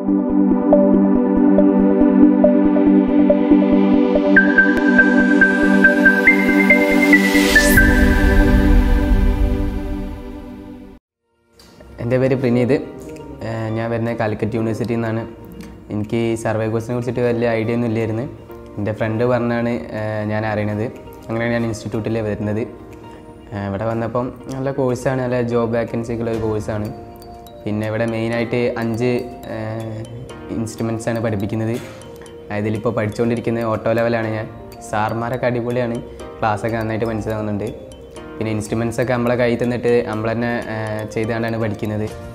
എൻ്റെ പേര് പ്രിനീത് ഏഹ് ഞാൻ വരുന്നത് കാലിക്കറ്റ് യൂണിവേഴ്സിറ്റിയിൽ നിന്നാണ് എനിക്ക് സർവേ കോഴ്സിനെ കുറിച്ചിട്ട് വലിയ ഐഡിയ ഒന്നും ഇല്ലായിരുന്നു എൻ്റെ ഫ്രണ്ട് പറഞ്ഞാണ് ഏഹ് ഞാൻ അറിയണത് അങ്ങനെയാണ് ഞാൻ ഇൻസ്റ്റിറ്റ്യൂട്ടിൽ വരുന്നത് ഏഹ് ഇവിടെ വന്നപ്പം നല്ല കോഴ്സാണ് നല്ല ജോബ് വേക്കൻസിക്കുള്ള ഒരു കോഴ്സാണ് പിന്നെ ഇവിടെ മെയിനായിട്ട് അഞ്ച് ഇൻസ്ട്രുമെൻറ്റ്സ് ആണ് പഠിപ്പിക്കുന്നത് ഇതിലിപ്പോൾ പഠിച്ചുകൊണ്ടിരിക്കുന്നത് ഓട്ടോ ലെവലാണ് ഞാൻ സാർമാരൊക്കെ അടിപൊളിയാണ് ക്ലാസ്സൊക്കെ നന്നായിട്ട് മനസ്സിലാവുന്നുണ്ട് പിന്നെ ഇൻസ്ട്രുമെൻസ് ഒക്കെ നമ്മളെ കയ്യിൽ തന്നിട്ട് നമ്മൾ തന്നെ ചെയ്തുകൊണ്ടാണ് പഠിക്കുന്നത്